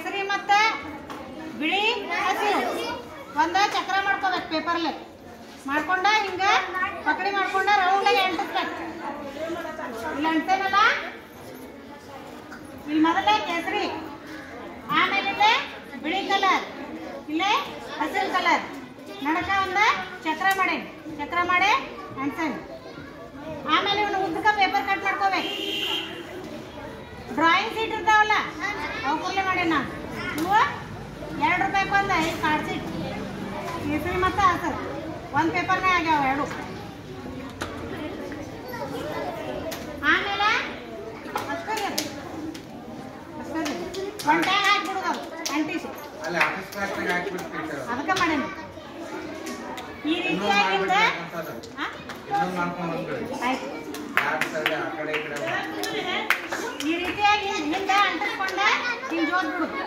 ಕೇಸರಿ ಮತ್ತೆ ಬಿಳಿ ಹಸಿರು ಒಂದ ಚಕ್ರ ಮಾಡ್ಕೋಬೇಕು ಪೇಪರ್ಲೆ ಮಾಡ್ಕೊಂಡ ಹಿಂಗ ಪಕಡಿ ಮಾಡ್ಕೊಂಡ ರೌಂಡಾಗಿ ಅಂಟಿಸ್ಬೇಕು ಇಲ್ಲಿ ಅಂಟೇನಲ್ಲ ಇಲ್ಲಿ ಮೊದಲೇ ಕೇಸರಿ ಆಮೇಲೆ ಇಲ್ಲೇ ಬಿಳಿ ಕಲರ್ ಇಲ್ಲೇ ಹಸಿರು ಕಲರ್ ನಡಕ ಒಂದ ಚಕ್ರ ಮಾಡಿ ಚಕ್ರ ಮಾಡಿ ಅಂಟೇನಿ ಆಮೇಲೆ ಇವನು ಉದ್ದಕ ಪೇಪರ್ ಕಟ್ ಮಾಡ್ಕೋಬೇಕು ಡ್ರಾಯಿಂಗ್ ಸೀಟ್ ಇರ್ತಾವಲ್ಲ ಅವು ಕೂಡಲೇ ಮಾಡಿ ನಾನು ಇವು ಎರಡು ರೂಪಾಯಿಗೆ ಒಂದು ಐದು ಕಾರ್ಡ್ ಸೀಟ್ ಕೇಸರಿ ಮತ್ತು ಹಸರು ಒಂದು ಪೇಪರ್ನೇ ಆಗ್ಯಾವ ಎರಡು ಆಮೇಲೆ ಅಷ್ಟೇ ರೀ ಅದು. ಅಷ್ಟೇ ರೀ ಒಂದು ಟ್ಯಾಗ್ ಹಾಕ್ಬಿಡುದು ಅದು ಅಂಟಿಸಿ ಅಲ್ಲಿ ಆಫೀಸ್ ಕ್ಲಾಸ್ನಾಗ ಹಾಕ್ಬಿಡ್ತೀವಿ ಅದಕ್ಕೆ ಮಾಡೇನಿ ಈ ಇನ್ನೊಂದು ರೀತಿಯಾಗಿಂದ ಮಾಡ್ಬಿಡ್ಬೇಕಂತದ ಹಾಂ ಇನ್ನೊಂದು ಮಾಡ್ಕೊಂಡ್ ಬಂದ್ಬಿಡಿ ಆಯ್ತು ಯಾಕೆ ಸರಿ ಆ ಕಡೆ ಈ ಕಡೆ ಈ ರೀತಿಯಾಗಿ ಹಿಂದೆ ಅಂಟಿಸ್ಕೊಂಡ ಹಿಂಗೆ ಜೋತ್ ಬಿಡುದು